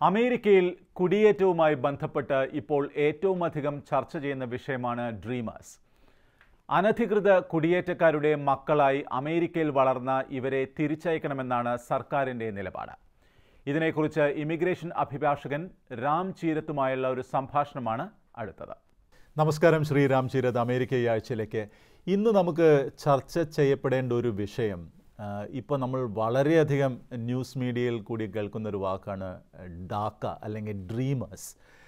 അമേരിക്കയിൽ കുടിയേറ്റവുമായി ബന്ധപ്പെട്ട് ഇപ്പോൾ ഏറ്റവും അധികം ചർച്ച ചെയ്യുന്ന വിഷയമാണ് ഡ്രീമേഴ്സ് അനധികൃത കുടിയേറ്റക്കാരുടെ മക്കളായി അമേരിക്കയിൽ വളർന്ന ഇവരെ തിരിച്ചയക്കണമെന്നാണ് സർക്കാരിൻ്റെ നിലപാട് ഇതിനെക്കുറിച്ച് ഇമിഗ്രേഷൻ അഭിഭാഷകൻ രാം ചീരത്തുമായുള്ള ഒരു സംഭാഷണമാണ് അടുത്തത് നമസ്കാരം ശ്രീരാം ചീരത് അമേരിക്ക ഈ ആഴ്ചയിലേക്ക് ഇന്ന് നമുക്ക് ചർച്ച ചെയ്യപ്പെടേണ്ട ഒരു വിഷയം ഇപ്പോൾ നമ്മൾ വളരെയധികം ന്യൂസ് മീഡിയയിൽ കൂടി കേൾക്കുന്ന ഒരു വാക്കാണ് ഡാക്ക അല്ലെങ്കിൽ ഡ്രീമേഴ്സ്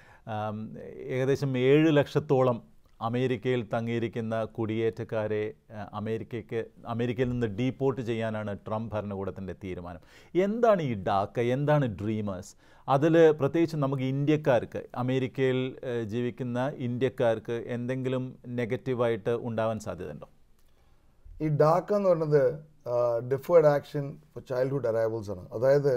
ഏകദേശം ഏഴ് ലക്ഷത്തോളം അമേരിക്കയിൽ തങ്ങിയിരിക്കുന്ന കുടിയേറ്റക്കാരെ ആ, അമേരിക്കയ്ക്ക് അമേരിക്കയിൽ നിന്ന് ഡീപ്പോർട്ട് ചെയ്യാനാണ് ട്രംപ് ഭരണകൂടത്തിൻ്റെ തീരുമാനം എന്താണ് ഈ ഡാക്ക എന്താണ് ഡ്രീമേഴ്സ് അതിൽ പ്രത്യേകിച്ച് നമുക്ക് ഇന്ത്യക്കാർക്ക് അമേരിക്കയിൽ ഏ, ജീവിക്കുന്ന ഇന്ത്യക്കാർക്ക് എന്തെങ്കിലും നെഗറ്റീവായിട്ട് ഉണ്ടാവാൻ സാധ്യതയുണ്ടോ ഈ ഡാക്ക എന്ന് പറയുന്നത് deferred action for childhood arrivals ആണ് അതായത്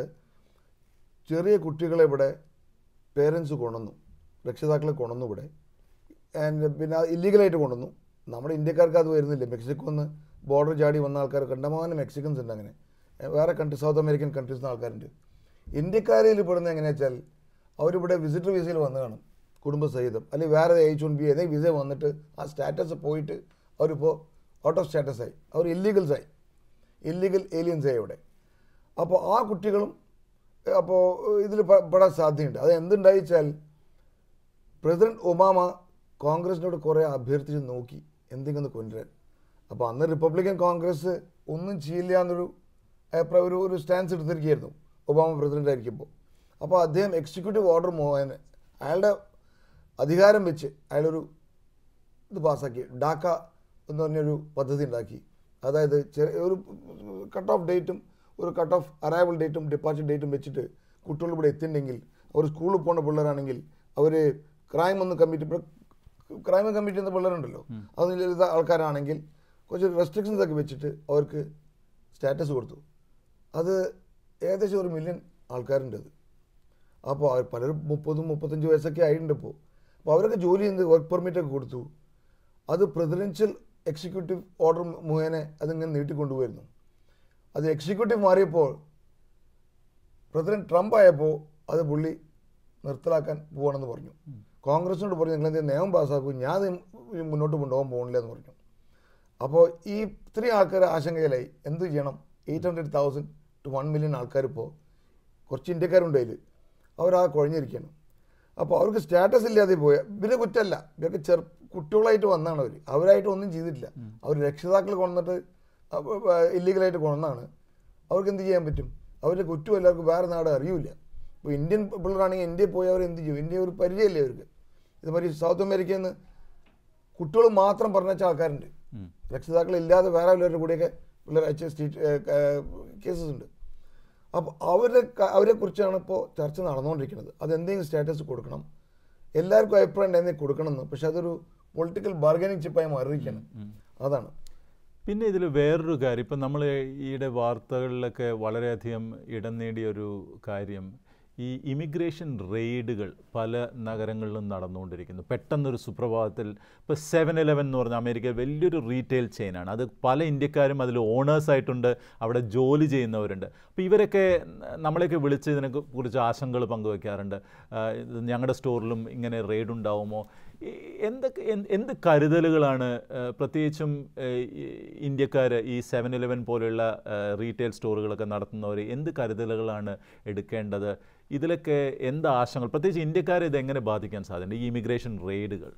ചെറിയ കുട്ടികളെ ഇവിടെ പേരൻസ് കൊണ്ടുവന്നു രക്ഷിതാക്കളെ കൊണ്ടുവന്നു ഇവിടെ ആൻഡ് പിന്നെ ഇല്ലീഗലായിട്ട് കൊണ്ടുവന്നു നമ്മുടെ ഇന്ത്യക്കാർക്ക് അത് വരുന്നില്ല മെക്സിക്കോ നിന്ന് ബോർഡർ ചാടി വന്ന ആൾക്കാർ കണ്ടമാനം മെക്സിക്കൻസ് ഉണ്ട് അങ്ങനെ ഏ, വേറെ കൺട്രി സൗത്ത് അമേരിക്കൻ കൺട്രീസ് നിന്ന് ആൾക്കാരുണ്ട് ഇന്ത്യക്കാരിൽ പെടുന്നത് എങ്ങനെയാ വെച്ചാൽ അവരിവിടെ വിസിറ്റർ വിസയിൽ വന്ന് കാണും കുടുംബസഹിതം അല്ലെങ്കിൽ വേറെ എച്ച് വൺ ബി ഏതെങ്കിലും വിസ വന്നിട്ട് ആ സ്റ്റാറ്റസ് പോയിട്ട് അവരിപ്പോൾ ഔട്ട് ഓഫ് സ്റ്റാറ്റസ് ആയി അവർ ഇല്ലീഗൽസ് ആയി ഇല്ലീഗൽ ഏലിയൻസ് ആയി ഇവിടെ അപ്പോൾ ആ കുട്ടികളും അപ്പോൾ ഇതിൽ പെടാൻ സാധ്യതയുണ്ട് അത് എന്തുണ്ടായി വെച്ചാൽ പ്രസിഡന്റ് ഒബാമ കോൺഗ്രസിനോട് കുറേ അഭ്യർത്ഥിച്ച് നോക്കി എന്തെങ്കിലും ഒന്ന് കൊണ്ടുവരാൻ അപ്പോൾ അന്ന് റിപ്പബ്ലിക്കൻ കോൺഗ്രസ് ഒന്നും ചെയ്യില്ല എന്നൊരു അഭിപ്രായം ഒരു ഒരു സ്റ്റാൻസ് എടുത്തിരിക്കുകയായിരുന്നു ഒബാമ പ്രസിഡന്റ് ആയിരിക്കുമ്പോൾ അപ്പോൾ അദ്ദേഹം എക്സിക്യൂട്ടീവ് ഓർഡർ മുഖേന അയാളുടെ അധികാരം വെച്ച് അയാളൊരു ഇത് പാസ്സാക്കി ഡാക്ക എന്ന് പറഞ്ഞൊരു പദ്ധതി ഉണ്ടാക്കി അതായത് ചെറിയ ഒരു കട്ട് ഓഫ് ഡേറ്റും ഒരു കട്ട് ഓഫ് അറൈവൽ ഡേറ്റും ഡിപ്പാർച്ചർ ഡേറ്റും വെച്ചിട്ട് കുട്ടികൾ ഇവിടെ എത്തിയിട്ടുണ്ടെങ്കിൽ അവർ സ്കൂളിൽ പോകുന്ന പിള്ളേരാണെങ്കിൽ അവർ ക്രൈം ഒന്ന് കമ്മിറ്റ് ഇപ്പോൾ ക്രൈം കമ്മിറ്റ് ചെയ്യുന്ന പിള്ളേരുണ്ടല്ലോ അതിൽ ചെയ്ത ആൾക്കാരാണെങ്കിൽ കുറച്ച് റെസ്ട്രിക്ഷൻസ് ഒക്കെ വെച്ചിട്ട് അവർക്ക് സ്റ്റാറ്റസ് കൊടുത്തു അത് ഏകദേശം ഒരു മില്യൺ ആൾക്കാരുണ്ട് അത് അപ്പോൾ അവർ പലരും മുപ്പതും മുപ്പത്തഞ്ച് വയസ്സൊക്കെ ആയിട്ടുണ്ട് ഇപ്പോൾ അപ്പോൾ അവരൊക്കെ ജോലി ചെയ്ത് വർക്ക് പെർമിറ്റ് ഒക്കെ കൊടുത്തു അത് പ്രസിഡൻഷ്യൽ എക്സിക്യൂട്ടീവ് ഓർഡർ മുഖേന അതിങ്ങനെ നീട്ടിക്കൊണ്ടുപോയിരുന്നു അത് എക്സിക്യൂട്ടീവ് മാറിയപ്പോൾ പ്രസിഡന്റ് ട്രംപ് ആയപ്പോൾ അത് പുള്ളി നിർത്തലാക്കാൻ പോകണമെന്ന് പറഞ്ഞു കോൺഗ്രസിനോട് പറഞ്ഞു നിങ്ങൾ എന്തെങ്കിലും നിയമം പാസ്സാക്കും ഞാൻ ഇത് മുന്നോട്ട് കൊണ്ടുപോകാൻ പോകുന്നില്ല എന്ന് പറഞ്ഞു അപ്പോൾ ഈ ഇത്രയും ആൾക്കാർ ആശങ്കയിലായി എന്ത് ചെയ്യണം eight hundred thousand to one million ആൾക്കാരിപ്പോൾ കുറച്ച് ഇന്ത്യക്കാരുണ്ട് അതിൽ അവരാ കുഴഞ്ഞിരിക്കുകയാണ് അപ്പോൾ അവർക്ക് സ്റ്റാറ്റസ് ഇല്ലാതെ പോയ ഇവരെ കുറ്റമല്ല ഇവർക്ക് ചെറു കുട്ടികളായിട്ട് വന്നാണ് അവർ അവരായിട്ട് ഒന്നും ചെയ്തിട്ടില്ല അവർ രക്ഷിതാക്കൾ കൊണ്ടിട്ട് ഇല്ലീഗലായിട്ട് കൊണ്ടാണ് അവർക്ക് എന്ത് ചെയ്യാൻ പറ്റും അവരുടെ കുറ്റം എല്ലാവർക്കും വേറെ നാട് അറിയില്ല ഇപ്പോൾ ഇന്ത്യൻ പിള്ളേരാണെങ്കിൽ ഇന്ത്യയിൽ പോയി അവർ എന്ത് ചെയ്യും ഇന്ത്യ ഒരു പരിചയമില്ലേ അവർക്ക് ഇതുമാതിരി സൗത്ത് അമേരിക്കയിൽ നിന്ന് കുട്ടികൾ മാത്രം പറഞ്ഞ ആൾക്കാരുണ്ട് രക്ഷിതാക്കൾ ഇല്ലാതെ വേറെ വല്ലവരുടെ കൂടെയൊക്കെ പിള്ളേർ അയച്ച സ്റ്റേറ്റ് കേസസ് ഉണ്ട് അപ്പോൾ അവരുടെ ക- അവരെക്കുറിച്ചാണ് ഇപ്പോൾ ചർച്ച നടന്നുകൊണ്ടിരിക്കുന്നത് അതെന്തെങ്കിലും സ്റ്റാറ്റസ് കൊടുക്കണം എല്ലാവർക്കും അഭിപ്രായം ഉണ്ടെങ്കിൽ കൊടുക്കണമെന്ന് പക്ഷെ അതൊരു പൊളിറ്റിക്കൽ ബാർഗനിങ് ചിപ്പായി മാറിയിരിക്കുകയാണ് അതാണ് പിന്നെ ഇതിൽ വേറൊരു കാര്യം ഇപ്പം നമ്മൾ ഈയിടെ വാർത്തകളിലൊക്കെ വളരെയധികം ഇടം നേടിയ ഒരു കാര്യം ഈ ഇമിഗ്രേഷൻ റെയ്ഡുകൾ പല നഗരങ്ങളിലും നടന്നുകൊണ്ടിരിക്കുന്നു പെട്ടെന്നൊരു സുപ്രഭാതത്തിൽ ഇപ്പോൾ സെവൻ ഇലവൻ എന്ന് പറഞ്ഞ അമേരിക്ക വലിയൊരു റീറ്റെയിൽ ചെയിനാണ് അത് പല ഇന്ത്യക്കാരും അതിൽ ഓണേഴ്സ് ആയിട്ടുണ്ട് അവിടെ ജോലി ചെയ്യുന്നവരുണ്ട് അപ്പോൾ ഇവരൊക്കെ നമ്മളെയൊക്കെ വിളിച്ച് ഇതിനെ കുറിച്ച് ആശങ്കകൾ പങ്കുവെക്കാറുണ്ട് ആ, ഇത് ഞങ്ങളുടെ സ്റ്റോറിലും ഇങ്ങനെ റെയ്ഡ് ഉണ്ടാവുമോ ഈ എന്തൊക്കെ എന്ത് എന്ത് കരുതലുകളാണ് ആ, പ്രത്യേകിച്ചും ഇന്ത്യക്കാർ ഈ സെവൻ ഇലവൻ പോലെയുള്ള റീറ്റെയിൽ സ്റ്റോറുകളൊക്കെ നടത്തുന്നവർ എന്ത് കരുതലുകളാണ് എടുക്കേണ്ടത് ഇതിലൊക്കെ എന്ത് ആശങ്കകൾ പ്രത്യേകിച്ച് ഇന്ത്യക്കാരെ ഇത് എങ്ങനെ ബാധിക്കാൻ സാധ്യതയുണ്ട് ഈ ഇമിഗ്രേഷൻ റെയ്ഡുകൾ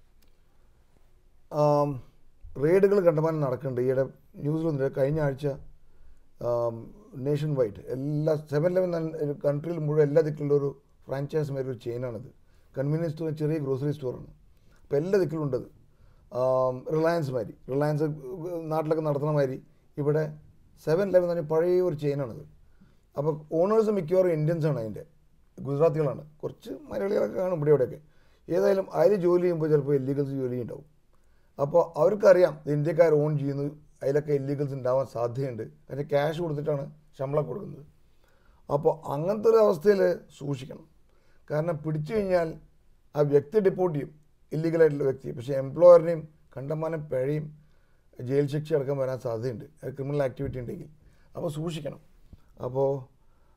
റെയ്ഡുകൾ കണ്ടമാനം നടക്കുന്നുണ്ട് ഈയിടെ ന്യൂസിലൊന്നും കഴിഞ്ഞ ആഴ്ച നേഷൻ വൈഡ് എല്ലാ സെവൻ ലെവൻ കൺട്രിയിൽ മുഴുവൻ എല്ലാ ദിക്കിലുള്ള ഒരു ഫ്രാഞ്ചൈസ് മാതിരി ഒരു ചെയിനാണിത് കൺവീനിയൻസ് സ്റ്റോർ ചെറിയ ഗ്രോസറി സ്റ്റോറാണ് അപ്പോൾ എല്ലാ ദിക്കിലും ഉണ്ടത് റിലയൻസ് മാതിരി റിലയൻസ് നാട്ടിലൊക്കെ നടത്തുന്ന മാതിരി ഇവിടെ സെവൻ ലെവൻ തന്നെ പഴയ ഒരു ചെയിനാണിത് അപ്പോൾ ഓണേഴ്സ് മിക്കവാറും ഇന്ത്യൻസ് ആണ് അതിൻ്റെ ഗുജറാത്തികളാണ് കുറച്ച് മലയാളികളൊക്കെ കാണും ഇവിടെ ഇവിടെയൊക്കെ ഏതായാലും അതിൽ ജോലി ചെയ്യുമ്പോൾ ചിലപ്പോൾ ഇല്ലീഗൽസ് ജോലി ഉണ്ടാവും അപ്പോൾ അവർക്കറിയാം ഇത് ഇന്ത്യക്കാർ ഓൺ ചെയ്യുന്നു അതിലൊക്കെ ഇല്ലീഗൽസ് ഉണ്ടാവാൻ സാധ്യതയുണ്ട് പക്ഷേ ക്യാഷ് കൊടുത്തിട്ടാണ് ശമ്പളം കൊടുക്കുന്നത് അപ്പോൾ അങ്ങനത്തെ ഒരു അവസ്ഥയിൽ സൂക്ഷിക്കണം കാരണം പിടിച്ചു കഴിഞ്ഞാൽ ആ വ്യക്തി ഡിപ്പോർട്ട് ചെയ്യും ഇല്ലീഗലായിട്ടുള്ള വ്യക്തി പക്ഷേ എംപ്ലോയറിനെയും കണ്ടമാനം പിഴയും ജയിൽ ശിക്ഷ അടക്കം വരാൻ സാധ്യതയുണ്ട് ക്രിമിനൽ ആക്ടിവിറ്റി ഉണ്ടെങ്കിൽ അപ്പോൾ സൂക്ഷിക്കണം അപ്പോൾ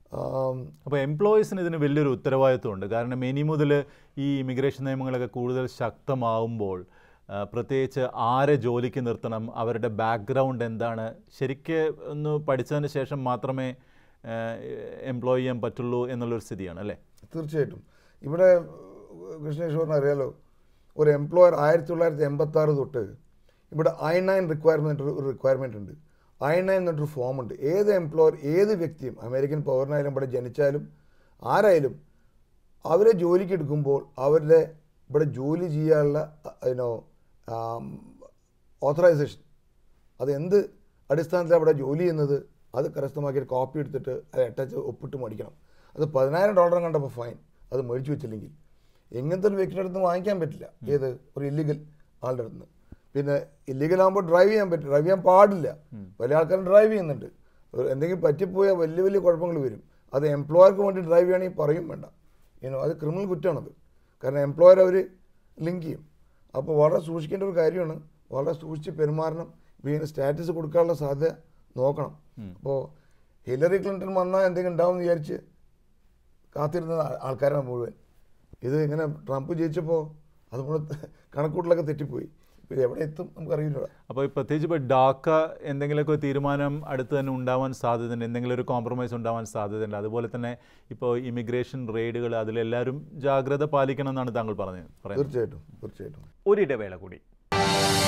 ആം, അപ്പോൾ എംപ്ലോയീസിന് ഇതിന് വലിയൊരു ഉത്തരവാദിത്വമുണ്ട് കാരണം ഇനി മുതൽ ഈ ഇമിഗ്രേഷൻ നിയമങ്ങളൊക്കെ കൂടുതൽ ശക്തമാവുമ്പോൾ ആ, പ്രത്യേകിച്ച് ആരെ ജോലിക്ക് നിർത്തണം അവരുടെ ബാക്ക്ഗ്രൗണ്ട് എന്താണ് ശരിക്ക് ഒന്ന് പഠിച്ചതിന് ശേഷം മാത്രമേ എംപ്ലോയ് ചെയ്യാൻ പറ്റുള്ളൂ എന്നുള്ളൊരു സ്ഥിതിയാണ് അല്ലേ തീർച്ചയായിട്ടും ഇവിടെ കൃഷ്ണേശ്വറിന് അറിയാലോ ഒരു എംപ്ലോയർ ആയിരത്തി തൊള്ളായിരത്തി എൺപത്തി ആറ് തൊട്ട് ഇവിടെ ഐ നയൻ റിക്വയർമെൻറ്റ് ഒരു റിക്വയർമെൻ്റ് ഉണ്ട് ഐ നയൻ എന്നൊരു ഫോം ഉണ്ട് ഏത് എംപ്ലോയർ ഏത് വ്യക്തിയും അമേരിക്കൻ പൗരനായാലും ഇവിടെ ജനിച്ചാലും ആരായാലും അവരെ ജോലിക്ക് എടുക്കുമ്പോൾ അവരുടെ ഇവിടെ ജോലി ചെയ്യാനുള്ള അതിനോ ഓത്തറൈസേഷൻ അത് എന്ത് അടിസ്ഥാനത്തിലാണ് അവിടെ ജോലി ചെയ്യുന്നത് അത് കരസ്ഥമാക്കി ഒരു കോപ്പി എടുത്തിട്ട് അത് അറ്റാച്ച് ഒപ്പിട്ട് മേടിക്കണം അത് പതിനായിരം ഡോളർ കണ്ടപ്പോൾ ഫൈൻ അത് മേടിച്ചു വെച്ചില്ലെങ്കിൽ എങ്ങനത്തെ ഒരു വ്യക്തിയുടെ അടുത്ത് വാങ്ങിക്കാൻ പറ്റില്ല ഏത് ഒരു ഇല്ലീഗൽ ആളുടെ അടുത്ത് നിന്ന് പിന്നെ ഇല്ലീഗൽ ആകുമ്പോൾ ഡ്രൈവ് ചെയ്യാൻ പറ്റും ഡ്രൈവ് ചെയ്യാൻ പാടില്ല വലിയ ആൾക്കാരും ഡ്രൈവ് ചെയ്യുന്നുണ്ട് ഒരു എന്തെങ്കിലും പറ്റിപ്പോയാൽ വലിയ വലിയ കുഴപ്പങ്ങൾ വരും അത് എംപ്ലോയർക്ക് വേണ്ടി ഡ്രൈവ് ചെയ്യണമെങ്കിൽ പറയും വേണ്ട ഇനോ അത് ക്രിമിനൽ കുറ്റമാണത് കാരണം എംപ്ലോയർ അവർ ലിങ്ക് ചെയ്യും അപ്പോൾ വളരെ സൂക്ഷിക്കേണ്ട ഒരു കാര്യമാണ് വളരെ സൂക്ഷിച്ച് പെരുമാറണം ഇതിന് സ്റ്റാറ്റസ് കൊടുക്കാനുള്ള സാധ്യത നോക്കണം അപ്പോൾ ഹിലറി ക്ലിൻറ്റൺ വന്നാൽ എന്തെങ്കിലും ഉണ്ടാവും എന്ന് വിചാരിച്ച് കാത്തിരുന്ന ആ- ആൾക്കാരാണ് മുഴുവൻ ഇത് ഇങ്ങനെ ട്രംപ് ജയിച്ചപ്പോൾ അത് മുഴുവൻ കണക്കൂട്ടലൊക്കെ തെറ്റിപ്പോയി ഇപ്പോൾ എവിടെ എത്തും നമുക്കറിയില്ല അപ്പോൾ ഈ പ്രത്യേകിച്ച് ഇപ്പോൾ ഡാക്ക എന്തെങ്കിലുമൊക്കെ ഒരു തീരുമാനം അടുത്ത് തന്നെ ഉണ്ടാവാൻ സാധ്യതയുണ്ട് എന്തെങ്കിലും ഒരു കോംപ്രമൈസ് ഉണ്ടാവാൻ സാധ്യതയുണ്ട് അതുപോലെ തന്നെ ഇപ്പോൾ ഇമിഗ്രേഷൻ റെയ്ഡുകൾ അതിലെല്ലാവരും ജാഗ്രത പാലിക്കണം എന്നാണ് താങ്കൾ പറഞ്ഞത് പറയുന്നത് തീർച്ചയായിട്ടും തീർച്ചയായിട്ടും ഒരിടവേള കൂടി